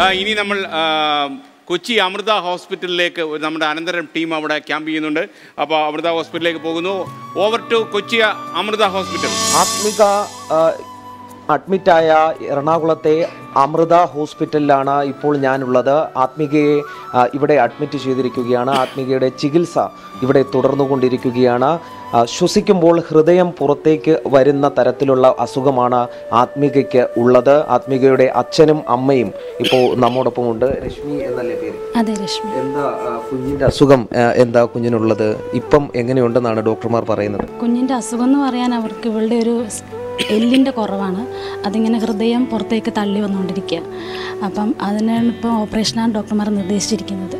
ആ, ഇനി നമ്മൾ ആ, കൊച്ചി അമൃത ഹോസ്പിറ്റലിലേക്ക് ഒരു നമ്മുടെ അനന്തരം ടീം അവിടെ ക്യാമ്പ് ചെയ്യുന്നുണ്ട് അപ്പോൾ അമൃത ഹോസ്പിറ്റലിലേക്ക് പോകുന്നു over to Kochi Amrita hospital Athmika ആ, അഡ്മിറ്റായ എറണാകുളത്തെ അമൃത ഹോസ്പിറ്റലിലാണ് ഇപ്പോൾ ഞാനുള്ളത് ആത്മികയെ ആ, ഇവിടെ അഡ്മിറ്റ് ചെയ്തിരിക്കുകയാണ് ആത്മികയുടെ ചികിത്സ ഇവിടെ തുടർന്നുകൊണ്ടിരിക്കുകയാണ് ആ, ശ്വസിക്കുമ്പോൾ ഹൃദയം പുറത്തേക്ക് വരുന്ന തരത്തിലുള്ള അസുഖമാണ് ആത്മികയ്ക്ക് ഉള്ളത് ആത്മികയുടെ അച്ഛനും അമ്മയും ഇപ്പോൾ നമ്മോടൊപ്പം ഉണ്ട് രശ്മി എന്നല്ലേ പേര് അതെ രശ്മി എന്താ ആ, കുഞ്ഞിന്റെ അസുഖം ആ, എന്താ കുഞ്ഞിനുള്ളത് ഇപ്പം എങ്ങനെയുണ്ടെന്നാണ് ഡോക്ടർമാർ പറയുന്നത് കുഞ്ഞിൻ്റെ അസുഖം എന്ന് പറയാൻ അവർക്ക് ഇവളുടെ ഒരു സ് എല്ലിൻ്റെ കുറവാണ് അതിങ്ങനെ ഹൃദയം പുറത്തേക്ക് തള്ളി വന്നുകൊണ്ടിരിക്കുക അപ്പം അതിനാണ് ഇപ്പോൾ ഓപ്പറേഷനാണ് ഡോക്ടർമാർ നിർദ്ദേശിച്ചിരിക്കുന്നത്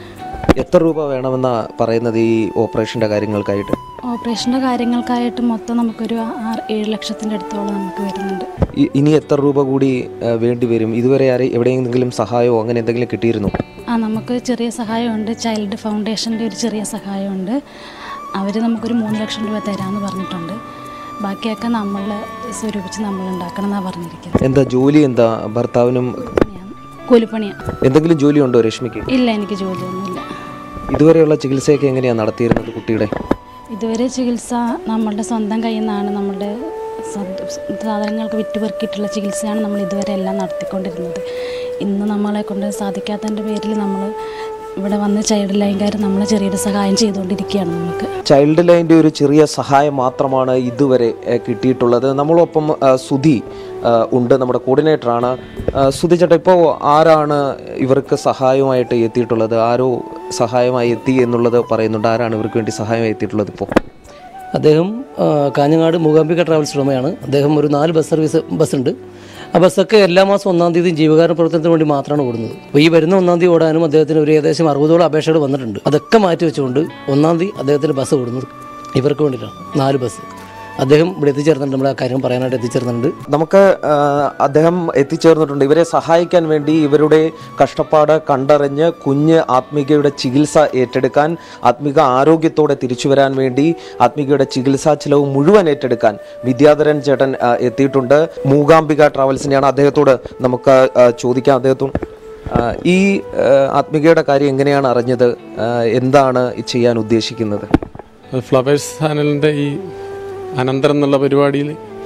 എത്ര രൂപ വേണമെന്നാ പറയുന്നത് ഈ ഓപ്പറേഷന്റെ കാര്യങ്ങൾക്കായിട്ട് ഓപ്പറേഷൻ്റെ കാര്യങ്ങൾക്കായിട്ട് മൊത്തം നമുക്കൊരു ആറ് ഏഴ് ലക്ഷത്തിൻ്റെ അടുത്തോളം നമുക്ക് വരുന്നുണ്ട് ഇ- ഇനി എത്ര രൂപ കൂടി ആ, വേണ്ടി വരും ഇതുവരെ ആരെ എവിടെയെങ്കിലും സഹായമോ അങ്ങനെ എന്തെങ്കിലും കിട്ടിയിരുന്നോ ആ നമുക്ക് ചെറിയ സഹായമുണ്ട് ചൈൽഡ് ഫൗണ്ടേഷൻ്റെ ഒരു ചെറിയ സഹായമുണ്ട് അവർ നമുക്കൊരു മൂന്ന് ലക്ഷം രൂപ തരാമെന്ന് പറഞ്ഞിട്ടുണ്ട് ബാക്കിയൊക്കെ നമ്മൾ സ്വരൂപിച്ച് നമ്മൾ ഉണ്ടാക്കണം എന്നാണ് പറഞ്ഞിരിക്കുന്നത് എന്താ ജോലി എന്താ ഭർത്താവിനും കൂലിപ്പണിയാണ് എന്തെങ്കിലും ജോലി ഉണ്ടോ രശ്മിക്ക് ഇല്ല എനിക്ക് ജോലിയൊന്നുമില്ല ഇതുവരെയുള്ള ചികിത്സയൊക്കെ എങ്ങനെയാണ് നടത്തിയിരുന്നത് കുട്ടിയുടെ ഇതുവരെ ചികിത്സ നമ്മളുടെ സ്വന്തം കയ്യിൽ നിന്നാണ് നമ്മളുടെ സ്വന്തം സാധനങ്ങൾക്ക് വിറ്റുപെറുക്കിയിട്ടുള്ള ചികിത്സയാണ് നമ്മൾ ഇതുവരെ എല്ലാം നടത്തിക്കൊണ്ടിരുന്നത് ഇന്ന് നമ്മളെ കൊണ്ട് സാധിക്കാത്തതിൻ്റെ പേരിൽ നമ്മൾ ഇവിടെ വന്ന് ചൈൽഡ് ലൈൻകാർ നമ്മളെ ചെറിയൊരു സഹായം ചെയ്തുകൊണ്ടിരിക്കുകയാണ് നമുക്ക് ചൈൽഡ് ലൈൻ്റെ ഒരു ചെറിയ സഹായം മാത്രമാണ് ഇതുവരെ ഏ, കിട്ടിയിട്ടുള്ളത് നമ്മളൊപ്പം ആ, സുധി ആ, ഉണ്ട് നമ്മുടെ കോർഡിനേറ്ററാണ് ആ, സുധി ചേട്ടാ ഇപ്പോൾ ആരാണ് ഇവർക്ക് സഹായമായിട്ട് എത്തിയിട്ടുള്ളത് ആരോ സഹായമായി എത്തി എന്നുള്ളത് പറയുന്നുണ്ട് ആരാണ് ഇവർക്ക് വേണ്ടി സഹായമായി എത്തിയിട്ടുള്ളത് ഇപ്പോൾ അദ്ദേഹം ആ, കാഞ്ഞങ്ങാട് മൂകാംബിക ട്രാവൽസ് ഉടമയാണ് അദ്ദേഹം ഒരു നാല് ബസ് സർവീസ് ബസ്സുണ്ട് ആ ബസ്സൊക്കെ എല്ലാ മാസം ഒന്നാം തീയതി ജീവകാരുണ്യ പ്രവർത്തനത്തിന് വേണ്ടി മാത്രമാണ് ഓടുന്നത് അപ്പോൾ ഈ വരുന്ന ഒന്നാം തീയതി ഓടാനും അദ്ദേഹത്തിന് ഒരു ഏകദേശം അറുപതോളം അപേക്ഷകൾ വന്നിട്ടുണ്ട് അതൊക്കെ മാറ്റി വെച്ചുകൊണ്ട് ഒന്നാം തീയതി അദ്ദേഹത്തിന് ബസ് ഓടുന്നത് ഇവർക്ക് വേണ്ടിയിട്ടാണ് നാല് ബസ് അദ്ദേഹം ഇവിടെ എത്തിച്ചേർന്നിട്ടുണ്ട് നമ്മുടെ ആ കാര്യം പറയാനായിട്ട് എത്തിച്ചേർന്നിട്ടുണ്ട് നമുക്ക് ആ, അദ്ദേഹം എത്തിച്ചേർന്നിട്ടുണ്ട് ഇവരെ സഹായിക്കാൻ വേണ്ടി ഇവരുടെ കഷ്ടപ്പാട് കണ്ടറിഞ്ഞ് കുഞ്ഞ് ആത്മികയുടെ ചികിത്സ ഏറ്റെടുക്കാൻ ആത്മിക ആരോഗ്യത്തോടെ തിരിച്ചു വരാൻ വേണ്ടി ആത്മികയുടെ ചികിത്സാ ചിലവ് മുഴുവൻ ഏറ്റെടുക്കാൻ വിദ്യാധരൻ ചേട്ടൻ ആ, എത്തിയിട്ടുണ്ട് മൂകാംബിക ട്രാവൽസിനെയാണ് അദ്ദേഹത്തോട് നമുക്ക് ആ, ചോദിക്കാം അദ്ദേഹത്തോട് ആ, ഈ ആ, ആത്മികയുടെ കാര്യം എങ്ങനെയാണ് അറിഞ്ഞത് ആ, എന്താണ് ചെയ്യാൻ ഉദ്ദേശിക്കുന്നത് ഫ്ലവേഴ്സ് ചാനലിൻ്റെ ഈ അനന്തരം എന്നുള്ള പരിപാടിയിൽ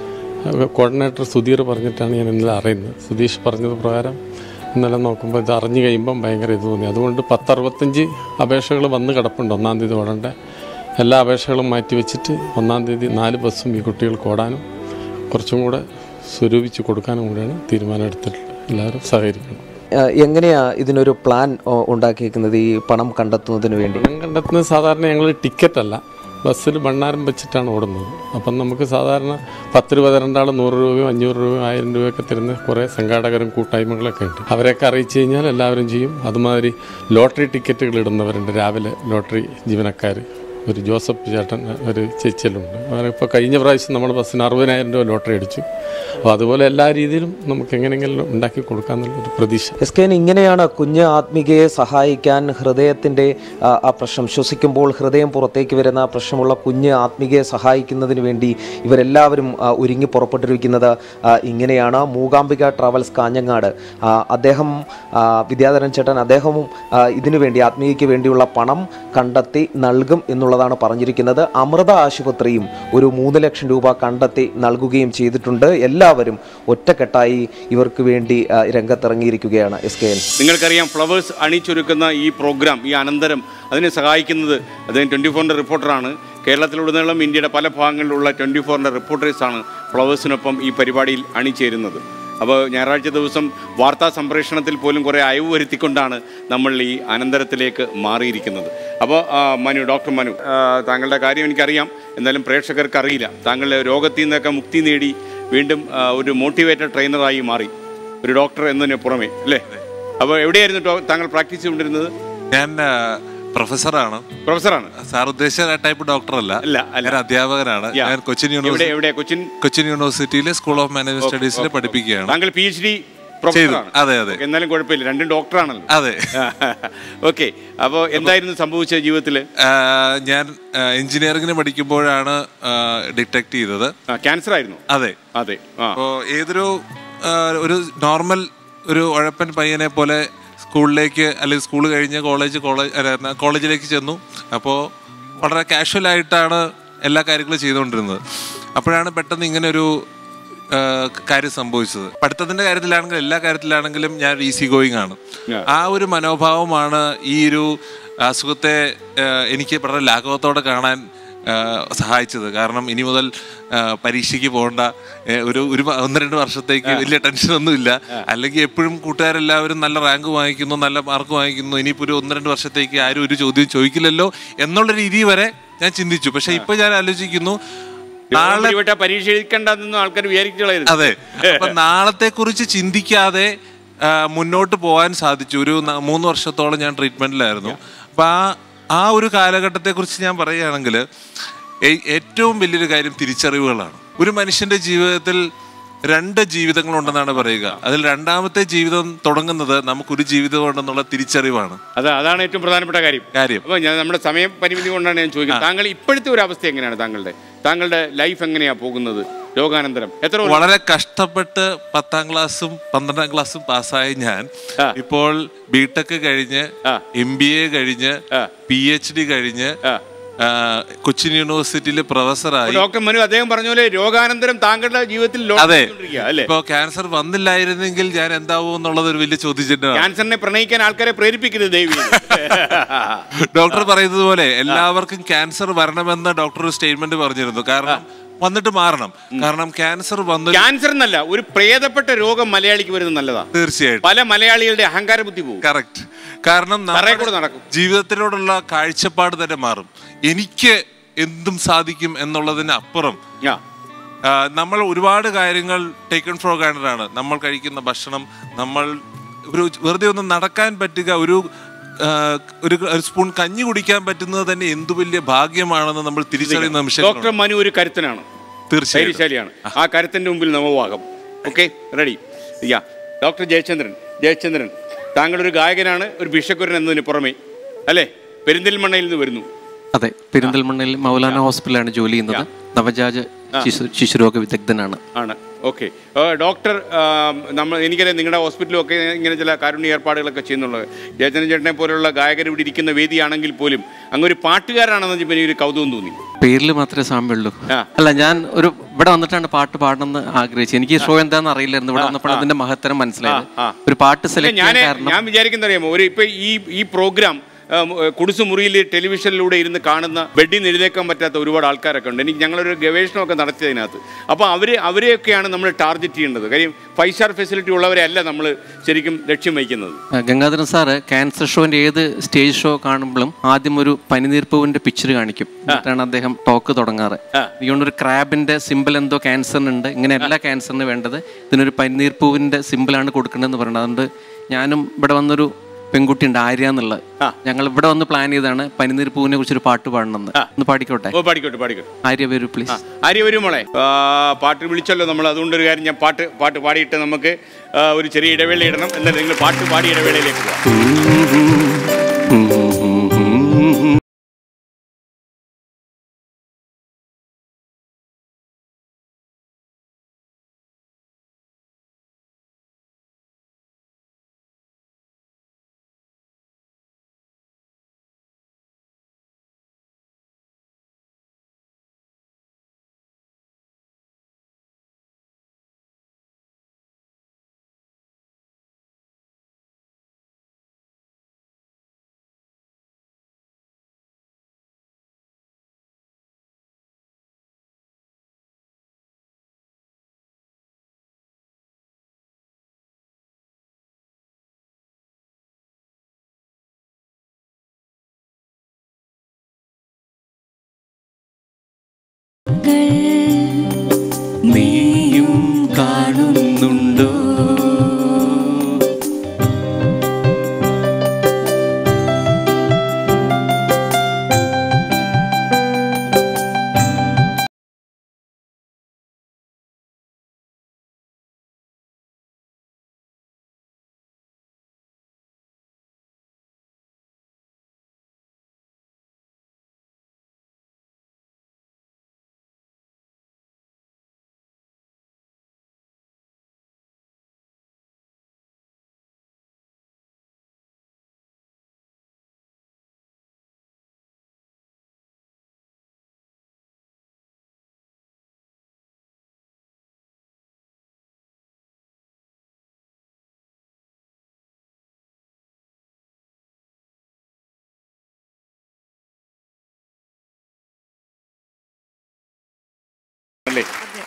കോർഡിനേറ്റർ സുധീർ പറഞ്ഞിട്ടാണ് ഞാൻ ഇന്നലെ അറിയുന്നത് സുധീഷ് പറഞ്ഞത് പ്രകാരം ഇന്നലെ നോക്കുമ്പോൾ ഇത് അറിഞ്ഞു കഴിയുമ്പം ഭയങ്കര ഇത് തോന്നി അതുകൊണ്ട് പത്തറുപത്തഞ്ച് അപേക്ഷകൾ വന്ന് കിടപ്പുണ്ട് ഒന്നാം തീയതി ഓടേണ്ട എല്ലാ അപേക്ഷകളും മാറ്റി വെച്ചിട്ട് ഒന്നാം തീയതി നാല് ബസ്സും ഈ കുട്ടികൾക്ക് ഓടാനും കുറച്ചും കൂടെ സ്വരൂപിച്ച് കൊടുക്കാനും കൂടെയാണ് തീരുമാനം എടുത്തിട്ടുള്ളത് എല്ലാവരും സഹകരിക്കണം ആ, എങ്ങനെയാ ഇതിനൊരു പ്ലാൻ ഓ, ഉണ്ടാക്കിയിരിക്കുന്നത് ഈ പണം കണ്ടെത്തുന്നതിന് വേണ്ടി പണം കണ്ടെത്തുന്നത് സാധാരണ ഞങ്ങൾ ടിക്കറ്റ് അല്ല ബസ്സിൽ ഭണ്ണാരം വെച്ചിട്ടാണ് ഓടുന്നത് അപ്പം നമുക്ക് സാധാരണ പത്ത് രൂപ തരേണ്ട ആൾ നൂറ് രൂപയോ അഞ്ഞൂറ് രൂപയോ ആയിരം രൂപയൊക്കെ തരുന്ന കുറേ സംഘാടകരും കൂട്ടായ്മകളൊക്കെ ഉണ്ട് അവരെയൊക്കെ അറിയിച്ചു കഴിഞ്ഞാൽ എല്ലാവരും ചെയ്യും അതുമാതിരി ലോട്ടറി ടിക്കറ്റുകൾ ഇടുന്നവരുണ്ട് രാവിലെ ലോട്ടറി ജീവനക്കാർ ഒരു ജോസഫ് ചേട്ടൻ ഒരു ചേച്ചിയിലുണ്ട് അവരിപ്പോൾ കഴിഞ്ഞ പ്രാവശ്യം നമ്മുടെ ബസ്സിന് അറുപതിനായിരം രൂപ ലോട്ടറി അടിച്ചു അപ്പോൾ അതുപോലെ എല്ലാ രീതിയിലും നമുക്ക് എങ്ങനെയെങ്കിലും ഉണ്ടാക്കി കൊടുക്കാമെന്നുള്ളൊരു പ്രതീക്ഷ എസ് കെ ഇങ്ങനെയാണ് കുഞ്ഞ് ആത്മികയെ സഹായിക്കാൻ ഹൃദയത്തിൻ്റെ ആ, ആ പ്രശ്നം ശ്വസിക്കുമ്പോൾ ഹൃദയം പുറത്തേക്ക് വരുന്ന ആ പ്രശ്നമുള്ള കുഞ്ഞ് ആത്മികയെ സഹായിക്കുന്നതിന് വേണ്ടി ഇവരെല്ലാവരും ആ, ഒരുങ്ങി പുറപ്പെട്ടിരിക്കുന്നത് ആ, ഇങ്ങനെയാണ് മൂകാംബിക ട്രാവൽസ് കാഞ്ഞങ്ങാട് ആ, അദ്ദേഹം ആ, വിദ്യാധരൻ ചേട്ടൻ അദ്ദേഹവും ആ, ഇതിനു വേണ്ടി ആത്മീയയ്ക്ക് വേണ്ടിയുള്ള പണം കണ്ടെത്തി നൽകും എന്നുള്ളതാണ് പറഞ്ഞിരിക്കുന്നത് അമൃത ആശുപത്രിയും ഒരു മൂന്ന് ലക്ഷം രൂപ കണ്ടെത്തി നൽകുകയും ചെയ്തിട്ടുണ്ട് എല്ലാവരും ഒറ്റക്കെട്ടായി ഇവർക്ക് വേണ്ടി ആ, രംഗത്തിറങ്ങിയിരിക്കുകയാണ് എസ് കെ എൻ നിങ്ങൾക്കറിയാം ഫ്ലവേഴ്സ് അണിച്ചൊരുക്കുന്ന ഈ പ്രോഗ്രാം ഈ അനന്തരം അതിനെ സഹായിക്കുന്നത് അദ്ദേഹം ട്വൻറ്റി ഫോറിൻ്റെ റിപ്പോർട്ടറാണ് കേരളത്തിലുടനീളം ഇന്ത്യയുടെ പല ഭാഗങ്ങളിലുള്ള ട്വൻറ്റി ഫോറിൻ്റെ റിപ്പോർട്ടേഴ്സാണ് ഫ്ലവേഴ്സിനൊപ്പം ഈ പരിപാടിയിൽ അണിചേരുന്നത് അപ്പോൾ ഞായറാഴ്ച ദിവസം വാർത്താ സംപ്രേഷണത്തിൽ പോലും കുറേ അയവ് വരുത്തിക്കൊണ്ടാണ് നമ്മൾ ഈ അനന്തരത്തിലേക്ക് മാറിയിരിക്കുന്നത് അപ്പോൾ ആ, മനു ഡോക്ടർ മനു ആ, താങ്കളുടെ കാര്യം എനിക്കറിയാം എന്നാലും പ്രേക്ഷകർക്ക് അറിയില്ല താങ്കളുടെ രോഗത്തിൽ നിന്നൊക്കെ മുക്തി നേടി വീണ്ടും ആ, ഒരു മോട്ടിവേറ്റഡ് ട്രെയിനറായി മാറി ഒരു ഡോക്ടർ എന്നതിന് പുറമെ അല്ലേ അപ്പോൾ എവിടെയായിരുന്നു ഡോ- താങ്കൾ പ്രാക്ടീസ് ചെയ്തുകൊണ്ടിരുന്നത് ഞാൻ ആ, പ്രൊഫസറാണ് പ്രൊഫസറാണ് സാർ ഉദ്ദേശിച്ച ടൈപ്പ് ഡോക്ടർ അല്ല അല്ല, അല്ല. ഞാൻ അധ്യാപകനാണ് Yeah. ഞാൻ കൊച്ചിൻ എവിടെ യൂണിവേഴ്സിറ്റി എവിടെ കൊച്ചിൻ കൊച്ചിൻ യൂണിവേഴ്സിറ്റിയിലെ സ്കൂൾ ഓഫ് മാനേജ്മെന്റ് സ്റ്റഡീസിൽ പഠിപ്പിക്കുകയാണ് താങ്കൾ പി എച്ച് ഡി പ്രൊഫസറാണ് അതെ, അതെ. ഓക്കേ, എന്നാലും കുഴപ്പമില്ല രണ്ടും ഡോക്ടറാണല്ലോ അതെ ഓക്കെ അപ്പോൾ എന്തായിരുന്നു സംഭവിച്ചത് ജീവിതത്തിൽ ആ, ഞാൻ എഞ്ചിനീയറിംഗിന് പഠിക്കുമ്പോഴാണ് ഡിറ്റക്ട് ചെയ്തത് ക്യാൻസർ ആയിരുന്നു അതെ അതെ ആ അപ്പോൾ ഏതൊരു ആ, ഒരു നോർമൽ ഒരു ഉഴപ്പൻ പയ്യനെ പോലെ സ്കൂളിലേക്ക് അല്ലെങ്കിൽ സ്കൂൾ കഴിഞ്ഞ് കോളേജ് കോളേജ് അല്ല, കോളേജിലേക്ക് ചെന്നു അപ്പോൾ വളരെ കാഷ്വൽ ആയിട്ടാണ് എല്ലാ കാര്യങ്ങളും ചെയ്തുകൊണ്ടിരുന്നത് അപ്പോഴാണ് പെട്ടെന്ന് ഇങ്ങനെ ഒരു ആ, കാര്യം സംഭവിച്ചത് പഠിത്തത്തിന്റെ കാര്യത്തിലാണെങ്കിലും എല്ലാ കാര്യത്തിലാണെങ്കിലും ഞാൻ ഈസി ഗോയിങ് ആണ് ആ ഒരു മനോഭാവമാണ് ഈ ഒരു അസുഖത്തെ ആ, എനിക്ക് വളരെ ലാഘവത്തോടെ കാണാൻ ആ, സഹായിച്ചത് കാരണം ഇനി മുതൽ ആ, പരീക്ഷയ്ക്ക് പോകേണ്ട ഏ, ഒരു ഒരു വ- ഒന്ന് രണ്ട് വർഷത്തേക്ക് വലിയ ടെൻഷനൊന്നുമില്ല അല്ലെങ്കിൽ എപ്പോഴും കൂട്ടുകാരെല്ലാവരും നല്ല റാങ്ക് വാങ്ങിക്കുന്നു നല്ല മാർക്ക് വാങ്ങിക്കുന്നു ഇനിയിപ്പോൾ ഒരു ഒന്ന് രണ്ട് വർഷത്തേക്ക് ആരും ഒരു ചോദ്യം ചോദിക്കില്ലല്ലോ എന്നുള്ള രീതി വരെ ഞാൻ ചിന്തിച്ചു പക്ഷെ ഇപ്പൊ ഞാൻ ആലോചിക്കുന്നു നാളെ നാളെ പരീക്ഷ എഴുതിക്കണ്ടെന്നൊന്നും ആൾക്കാർ വിചാരിച്ചു അതെ അപ്പൊ നാളത്തെ കുറിച്ച് ചിന്തിക്കാതെ ആ, മുന്നോട്ട് പോകാൻ സാധിച്ചു ഒരു ന- മൂന്ന് വർഷത്തോളം ഞാൻ ട്രീറ്റ്മെന്റിലായിരുന്നു അപ്പൊ ആ ആ ഒരു കാലഘട്ടത്തെ കുറിച്ച് ഞാൻ പറയുകയാണെങ്കിൽ ഏ- ഏറ്റവും വലിയൊരു കാര്യം തിരിച്ചറിവുകളാണ് ഒരു മനുഷ്യന്റെ ജീവിതത്തിൽ രണ്ട് ജീവിതങ്ങളുണ്ടെന്നാണ് പറയുക അതിൽ രണ്ടാമത്തെ ജീവിതം തുടങ്ങുന്നത് നമുക്കൊരു ജീവിതം ഉണ്ടെന്നുള്ള തിരിച്ചറിവാണ് അത് അതാണ് ഏറ്റവും പ്രധാനപ്പെട്ട കാര്യം കാര്യം അപ്പോൾ ഞാൻ നമ്മുടെ സമയം പരിമിതി കൊണ്ടാണ് ഞാൻ ചോദിക്കുന്നത് താങ്കൾ ഇപ്പോഴത്തെ ഒരു അവസ്ഥ എങ്ങനെയാണ് താങ്കളുടെ താങ്കളുടെ ലൈഫ് എങ്ങനെയാ പോകുന്നത് രോഗാനന്തരം എത്ര കൊല്ലം? വളരെ കഷ്ടപ്പെട്ട് പത്താം ക്ലാസ്സും പന്ത്രണ്ടാം ക്ലാസ്സും പാസ്സായ ഞാൻ ആ. ഇപ്പോൾ ബിടെക് കഴിഞ്ഞ് ആ. എം ബി എ കഴിഞ്ഞ് ആ. പി എച്ച് ഡി കഴിഞ്ഞ് ആ. ആ, കൊച്ചിൻ യൂണിവേഴ്സിറ്റിയിൽ പ്രൊഫസറായി ഡോക്ടർ മനു അദ്ദേഹം പറഞ്ഞ പോലെ രോഗാനന്തരം താങ്കളുടെ ജീവിതത്തിൽ ലോഡ് അതെ ചെയ്തുകൊണ്ടിരിക്കുകയാ, അല്ലേ ഇപ്പൊ ക്യാൻസർ വന്നില്ലായിരുന്നെങ്കിൽ ഞാൻ എന്താവും എന്നുള്ളത് ഒരു വലിയ ചോദ്യചിഹ്നമാണ് ക്യാൻസറിനെ പ്രണയിക്കാൻ ആൾക്കാരെ പ്രേരിപ്പിക്കരുത് ദൈവം ഡോക്ടർ പറയുന്നത് പോലെ എല്ലാവർക്കും ക്യാൻസർ വരണമെന്ന് ഡോക്ടർ ഒരു സ്റ്റേറ്റ്മെന്റ് പറഞ്ഞിരുന്നു കാരണം വന്നിട്ട് മാറണം കാരണം ക്യാൻസർ വന്നു ക്യാൻസർ എന്നല്ല ഒരു പ്രേതപ്പെട്ട രോഗം മലയാളിക്ക് വരുന്നത് നല്ലതാ തീർച്ചയായിട്ടും പല മലയാളികളുടെ അഹങ്കാര ബുദ്ധി പോകും കറക്റ്റ് കാരണം തറയിൽ നമ്മുടെ കൂടെ നടക്കും. ജീവിതത്തിനോടുള്ള കാഴ്ചപ്പാട് തന്നെ മാറും എനിക്ക് എന്തും സാധിക്കും എന്നുള്ളതിന് അപ്പുറം ആ. ആ, നമ്മൾ ഒരുപാട് കാര്യങ്ങൾ ടേക്കൺ ഫോർ ഗ്രാൻഡഡ് ആണ് നമ്മൾ കഴിക്കുന്ന ഭക്ഷണം നമ്മൾ ഒരു വെറുതെ ഒന്ന് നടക്കാൻ പറ്റുക ഒരു ആ, ഒരു ഒരു സ്പൂൺ കഞ്ഞി കുടിക്കാൻ പറ്റുന്നത് തന്നെ എന്തു വലിയ ഭാഗ്യമാണെന്ന് നമ്മൾ തിരിച്ചറിയുന്ന നിമിഷം ഡോക്ടർ മനു ഒരു കരുത്തനാണ് തീർച്ചയായും ധൈര്യശാലിയാണ് ആ കരുത്തിന്റെ മുമ്പിൽ നവഭാഗം okay ready yeah doctor Jayachandran Jayachandran താങ്കൾ ഒരു ഗായകനാണ് ഒരു ഭിഷക്കുരൻ എന്നതിന് പുറമെ അല്ലേ പെരിന്തൽമണ്ണയിൽ നിന്ന് വരുന്നു അതെ പെരിന്തൽമണ്ണയിൽ മൗലാന ഹോസ്പിറ്റലാണ് ജോലി ചെയ്യുന്നത് നവജാത ശിശു ശിശുരോഗ വിദഗ്ധനാണ് ആണ് ഓക്കെ ഡോക്ടർ ആം, നമ്മൾ എനിക്കറിയാം നിങ്ങളുടെ ഹോസ്പിറ്റലും ഒക്കെ ഇങ്ങനെ ചില കാരുണ്യ ഏർപ്പാടുകളൊക്കെ ചെയ്യുന്നുള്ളത് ജയചന്ദ്രൻ ചേട്ടനെ പോലുള്ള ഗായകർ ഇവിടെ ഇരിക്കുന്ന വേദിയാണെങ്കിൽ പോലും അങ്ങ് ഒരു പാട്ടുകാരാണെന്ന് വെച്ചപ്പോൾ എനിക്കൊരു കൗതുകം തോന്നി പേരിൽ മാത്രമേ സാമ്യമുള്ളൂ ആ. അല്ല ഞാൻ ഒരു ഇവിടെ വന്നിട്ടാണ് പാട്ട് പാടണമെന്ന് ആഗ്രഹിച്ചത് എനിക്ക് ഷോ എന്താണെന്ന് അറിയില്ലായിരുന്നു ഇവിടെ വന്നപ്പോൾ അതിന്റെ മഹത്തരം മനസ്സിലായത് ആ. ഒരു പാട്ട് സെലക്ട് ഞാൻ ചെയ്യാൻ കാരണം ഞാൻ വിചാരിക്കുന്ന അറിയാമോ ഒരു ഇപ്പൊ ഈ ഈ പ്രോഗ്രാം കുടിസു മുറിയിൽ ടെലിവിഷനിലൂടെ ഇരുന്ന് കാണുന്ന ബെഡിൽ നിന്ന് എഴുന്നേക്കാൻ പറ്റാത്ത ഒരുപാട് ആൾക്കാരൊക്കെ ഉണ്ട് എനിക്ക് ഞങ്ങളൊരു ഗവേഷണമൊക്കെ നടത്തിയതിനകത്ത് അപ്പോൾ അവർ അവരെയൊക്കെയാണ് നമ്മൾ ടാർഗറ്റ് ചെയ്യേണ്ടത് കാര്യം ഫൈവ് സ്റ്റാർ ഫെസിലിറ്റി ഉള്ളവരെ അല്ല നമ്മൾ ശരിക്കും ലക്ഷ്യം വഹിക്കുന്നത് ആ, ഗംഗാധരൻ സാറ് ക്യാൻസർ ഷോന്റെ ഏത് സ്റ്റേജ് ഷോ കാണുമ്പോഴും ആദ്യം ഒരു പനിനീർപ്പൂവിന്റെ പിക്ചർ കാണിക്കും എന്നിട്ടാണ് അദ്ദേഹം ടോക്ക് തുടങ്ങാറ് അതുകൊണ്ട് ഒരു ക്രാബിന്റെ സിമ്പിൾ എന്തോ ക്യാൻസറിനുണ്ട് ഇങ്ങനെ എല്ലാ ക്യാൻസറിന് വേണ്ടത് ഇതിനൊരു പനിനീർപ്പൂവിന്റെ സിമ്പിളാണ് കൊടുക്കേണ്ടതെന്ന് പറയുന്നത് അതുകൊണ്ട് ഞാനും ഇവിടെ വന്നൊരു പെൺകുട്ടി ഉണ്ട് ആര്യ എന്നുള്ളത് ഞങ്ങൾ ഇവിടെ വന്ന് പ്ലാൻ ചെയ്താണ് പനിനീർ പൂവിനെ കുറിച്ചൊരു പാട്ട് പാടണമെന്ന് ഒന്ന് പാടിക്കോട്ടെ ഓ പാടിക്കോട്ടെ പാടിക്കോട്ടെ ആര്യ വരൂ പ്ലീസ് ആര്യ വരും മോളെ ആ, പാട്ട് വിളിച്ചല്ലോ നമ്മൾ അതുകൊണ്ട് ഒരു കാര്യം ഞാൻ പാട്ട് പാട്ട് പാടിയിട്ട് നമുക്ക് ആ, ഒരു ചെറിയ ഇടവേള ഇടണം എന്നിട്ട് നിങ്ങൾ പാട്ട് പാടി ഇടവേളയിലേക്ക് പോകാം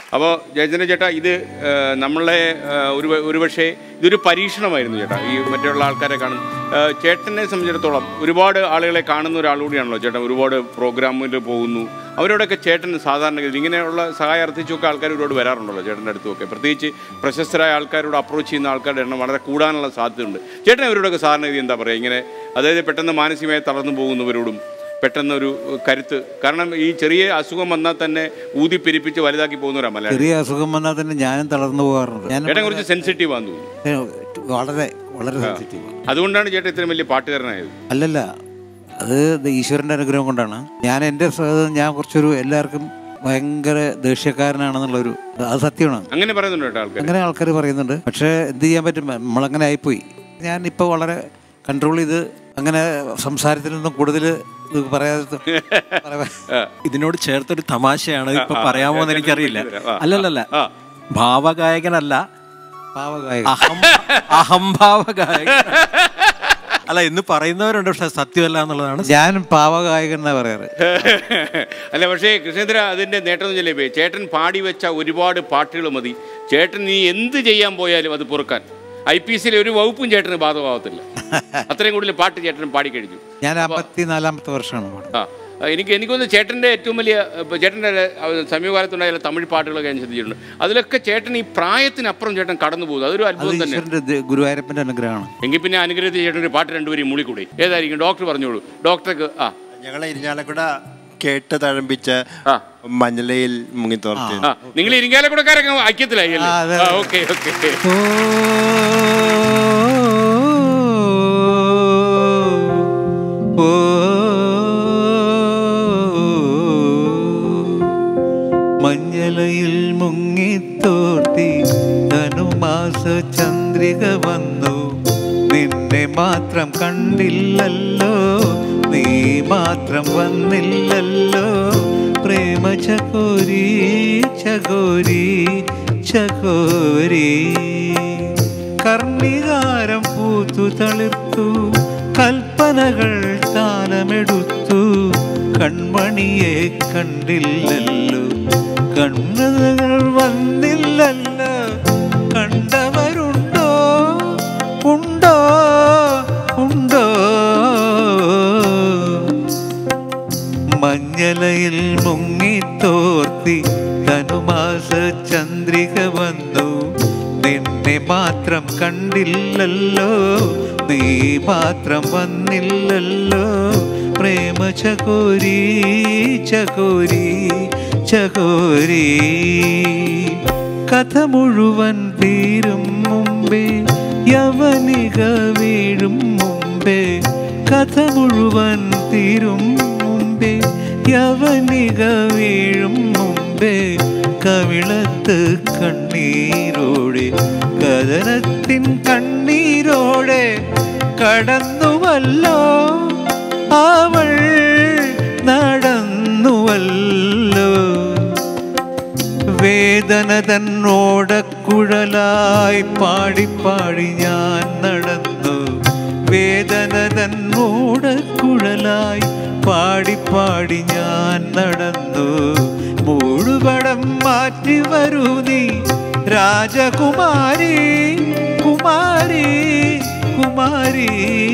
അപ്പോൾ ജയചന്ദ്ര ചേട്ടാ ഇത് ആ, നമ്മളെ ആ, ഒരു ഒരുപക്ഷെ ഇതൊരു പരീക്ഷണമായിരുന്നു ചേട്ടാ ഈ മറ്റുള്ള ആൾക്കാരെ കാണും ആ, ചേട്ടനെ സംബന്ധിച്ചിടത്തോളം ഒരുപാട് ആളുകളെ കാണുന്ന ഒരാൾ കൂടിയാണല്ലോ ചേട്ടൻ ഒരുപാട് പ്രോഗ്രാമിൽ പോകുന്നു അവരോടൊക്കെ ചേട്ടൻ സാധാരണഗതിയിൽ ഇങ്ങനെയുള്ള സഹായം അർത്ഥിച്ചൊക്കെ ആൾക്കാർ ഒരുപാട് വരാറുണ്ടല്ലോ ചേട്ടൻ്റെ അടുത്തുമൊക്കെ പ്രത്യേകിച്ച് പ്രശസ്തരായ ആൾക്കാരോട് അപ്രോച്ച് ചെയ്യുന്ന ആൾക്കാരുടെ എണ്ണം വളരെ കൂടാനുള്ള സാധ്യതയുണ്ട് ചേട്ടൻ അവരോടൊക്കെ സാധാരണഗതി എന്താ പറയുക ഇങ്ങനെ അതായത് പെട്ടെന്ന് മാനസികമായി തളർന്നു പോകുന്നവരോടും പെട്ടെന്ന് കരുത്ത് കാരണം ഈ ചെറിയ അസുഖം വന്നാൽ തന്നെ ഊതിപ്പെരിപ്പിച്ച് വലുതാക്കി പോകുന്നവരാ മലയാളം ചെറിയ അസുഖം വന്നാൽ തന്നെ ഞാനും തളർന്നു പോകാറുണ്ട് ഞാൻ ചേട്ടൻ കുറച്ച് സെൻസിറ്റീവ് ആണെന്ന് തോന്നുന്നു വളരെ വളരെ സെൻസിറ്റീവ് അതുകൊണ്ടാണ് ചേട്ടൻ ഇത്രയും വലിയ പാട്ടുകാരനായത് അല്ലല്ല അത് ദ ഈശ്വരൻ്റെ അനുഗ്രഹം കൊണ്ടാണ് ഞാൻ എൻ്റെ സ- ഞാൻ കുറച്ചൊരു എല്ലാവർക്കും ഭയങ്കര ദേഷ്യക്കാരനാണെന്നുള്ളൊരു അത് സത്യമാണ് അങ്ങനെ പറയുന്നുണ്ട് കേട്ടോ ആൾക്കാർ അങ്ങനെ ആൾക്കാർ പറയുന്നുണ്ട് പക്ഷേ എന്ത് ചെയ്യാൻ പറ്റും നമ്മളങ്ങനെ ആയിപ്പോയി ഞാൻ ഇപ്പോൾ വളരെ കൺട്രോൾ ചെയ്ത് അങ്ങനെ സംസാരത്തിൽ നിന്നും കൂടുതൽ ഇത് പറയാതെ പറയാ- ഇതിനോട് ചേർത്തൊരു തമാശയാണ് ഇപ്പൊ പറയാമോ എന്ന് എനിക്കറിയില്ല ആ, അല്ലല്ലല്ല ആ. ഭാവഗായകനല്ല പാവകായ അഹം അഹംഭാവഗായകൻ അല്ല എന്ന് പറയുന്നവരുണ്ട് പക്ഷെ സത്യമല്ല എന്നുള്ളതാണ് ഞാൻ പാവകായകൻ എന്നാ പറയാറ് അല്ല പക്ഷേ കൃഷ്ണേന്ദ്ര അതിന്റെ നേട്ടം എന്ന് വെച്ചാൽ ചേട്ടൻ പാടി വെച്ച ഒരുപാട് പാട്ടുകൾ മതി ചേട്ടൻ നീ എന്ത് ചെയ്യാൻ പോയാലും അത് പൊറുക്കാൻ ഐ പി എസിലെ ഒരു വകുപ്പും ചേട്ടന് ബാധകമാവത്തില്ല അത്രയും കൂടുതൽ പാട്ട് ചേട്ടൻ പാടിക്കഴിഞ്ഞു ഞാൻ അമ്പത്തി നാലാമത്തെ വർഷമാണ് പാടുന്നത്. ആ എനിക്ക് എനിക്കൊന്ന് ചേട്ടൻ്റെ ഏറ്റവും വലിയ ഇപ്പോൾ ചേട്ടൻ്റെ സമീപകാലത്തുണ്ടായ തമിഴ് പാട്ടുകളൊക്കെ ഞാൻ ശ്രദ്ധിച്ചിട്ടുണ്ട് അതിലൊക്കെ ചേട്ടൻ ഈ പ്രായത്തിനപ്പുറം ചേട്ടൻ കടന്നു പോകുന്നു അതൊരു അത് അത്ഭുതം തന്നെ ഈശ്വരൻ്റെ ദ- ഗുരുവായൂരപ്പൻ്റെ അനുഗ്രഹമാണ് എങ്കിൽ പിന്നെ അനുഗ്രഹത്തിൽ ചേട്ടൻ ഒരു പാട്ട് രണ്ടുപേരും മൂളിക്കൂടെ ഏതായിരിക്കും ഡോക്ടർ പറഞ്ഞോളൂ ഡോക്ടർക്ക് ആ ഞങ്ങളെ ഇരിഞ്ഞാലക്കുട കേട്ട് തഴമ്പിച്ച ആ. മഞ്ഞലയിൽ മുങ്ങിത്തോർത്തി ആ നിങ്ങൾ ഇരിങ്ങാലക്കുടക്കാരൊക്കെ ഐക്യത്തിലായി അല്ലേ ആ, അതെ, ആ അതെ. ഓക്കെ ഓക്കെ ഓ, മഞ്ഞലയിൽ മുങ്ങിത്തോർത്തി ധനുമാസ ചന്ദ്രിക വന്നു നിന്നെ മാത്രം കണ്ടില്ലല്ലോ നീ മാത്രം വന്നില്ലല്ലോ പ്രേമ ചകോരി ചകോരി ചകോരി കർണികാരം പൂത്തു തളിർത്തു കൽപ്പനകൾ താലമെടുത്തു കൺമണിയെ കണ്ടില്ലല്ലോ കണ്ണുകൾ വന്നില്ലല്ലോ കണ്ടവരുണ്ടോ ഉണ്ടോ ഉണ്ടോ മഞ്ഞലയിൽ മുങ്ങിത്തോർത്തി ധനുമാസ ചന്ദ്രിക വന്നു നിന്നെ മാത്രം കണ്ടില്ലല്ലോ നീ മാത്രം വന്നില്ലല്ലോ പ്രേമ ചകോരി ചകോരി ചകോരി കഥ മുഴുവൻ തീരും മുമ്പേ യവനിക വീഴും മുമ്പേ കഥ മുഴുവൻ തീരും മുമ്പേ യവനിക വീഴും മുമ്പേ കവിളത്ത് കണ്ണീരോടെ കഥനത്തിൻ കണ്ണീരോടെ കടന്നുവല്ലോ അവൾ നടന്നുവല്ലോ വേദന തന്നോടക്കുഴലായി പാടി പാടി ഞാൻ നടന്നു വേദന തന്നോടക്കുഴലായി പാടി പാടി ഞാൻ നടന്നു മൂടുപടം മാറ്റി വരൂ നീ രാജകുമാരി കുമാരി കുമാരി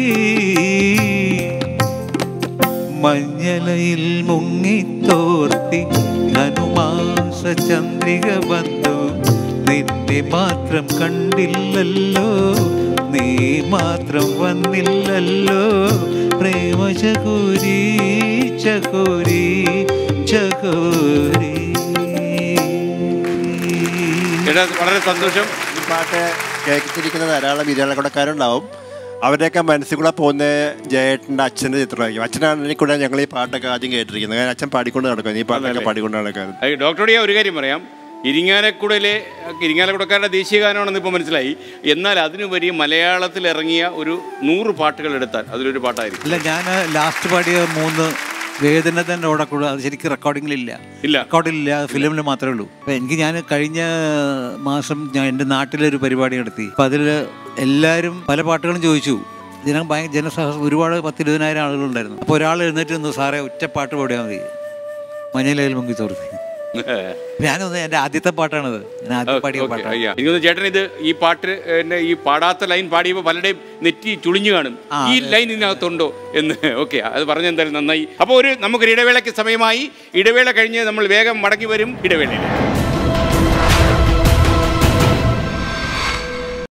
മഞ്ഞലയിൽ മുങ്ങിത്തോർത്തി ധനുമാസ ചന്ദ്രിക വന്നു നിന്നെ മാത്രം കണ്ടില്ലല്ലോ നീ മാത്രം വന്നില്ലല്ലോ പ്രേമ ചകോരി ചകോരി ചകോരി ചേട്ടാ വളരെ സന്തോഷം ഈ പാട്ട് കേൾച്ചിരിക്കുന്ന ധാരാളം ഇരിഞ്ഞാലക്കുടക്കാരുണ്ടാവും അവരുടെയൊക്കെ മനസ്സിൽ കൂടെ പോകുന്ന ജയേട്ടൻ്റെ അച്ഛൻ്റെ ചിത്രമായിരിക്കും അച്ഛനാണെങ്കിൽ കൂടെ ഞങ്ങൾ ഈ പാട്ടൊക്കെ ആദ്യം കേട്ടിരിക്കുന്നത് കാരണം അച്ഛൻ പാടിക്കൊണ്ട് നടക്കും ഈ പാട്ടൊക്കെ പാടിക്കൊണ്ട് നടക്കാറ് അത് ഡോക്ടറോട് ഞാൻ ഒരു കാര്യം പറയാം ഇരിങ്ങാലക്കുടയിലെ ഇരിങ്ങാലക്കുടക്കാരുടെ ദേശീയ ഗാനമാണെന്ന് ഇപ്പോൾ മനസ്സിലായി എന്നാൽ അതിനുപരി മലയാളത്തിൽ ഇറങ്ങിയ ഒരു നൂറ് പാട്ടുകൾ എടുത്താൽ അതിലൊരു പാട്ടായിരിക്കും അല്ല ഞാൻ ലാസ്റ്റ് പാടിയ മൂന്ന് വേദന തന്നെ ഓടക്കൂടെ അത് ശരിക്കും റെക്കോർഡിങ്ങിലില്ല ഇല്ല റെക്കോർഡിലില്ല ഫിലിമിൽ മാത്രമേ ഉള്ളൂ അപ്പം എനിക്ക് ഞാൻ കഴിഞ്ഞ മാസം ഞാൻ എൻ്റെ നാട്ടിലൊരു പരിപാടി നടത്തി അപ്പം അതിൽ എല്ലാവരും പല പാട്ടുകളും ചോദിച്ചു ജനം ഭയങ്കര ജനസഹ ഒരുപാട് പത്തിരുപതിനായിരം ആളുകളുണ്ടായിരുന്നു അപ്പോൾ ഒരാൾ എഴുന്നേറ്റ് നിന്നു സാറേ ഒറ്റ പാട്ട് പാടിയാൽ മതി മഞ്ഞലയിൽ മുങ്ങി തോർത്തി ഞാനൊന്ന് എൻ്റെ ആദ്യത്തെ പാട്ടാണിത് ഞാൻ ആദ്യം പാടിയ ഓക്കെ പാട്ടാണ് അയ്യാ എനിക്ക് തോന്നുന്നു ചേട്ടൻ ഇത് ഈ പാട്ട് എന്നെ ഈ പാടാത്ത ലൈൻ പാടിയപ്പോൾ പലരുടെയും നെറ്റി ചുളിഞ്ഞു കാണും ഈ ലൈൻ ഇതിനകത്തുണ്ടോ എന്ന് ഓക്കെ അത് പറഞ്ഞെന്തായാലും നന്നായി അപ്പോൾ ഒരു നമുക്കൊരു ഇടവേളയ്ക്ക് സമയമായി ഇടവേള കഴിഞ്ഞ് നമ്മൾ വേഗം മടങ്ങി വരും ഇടവേളയിൽ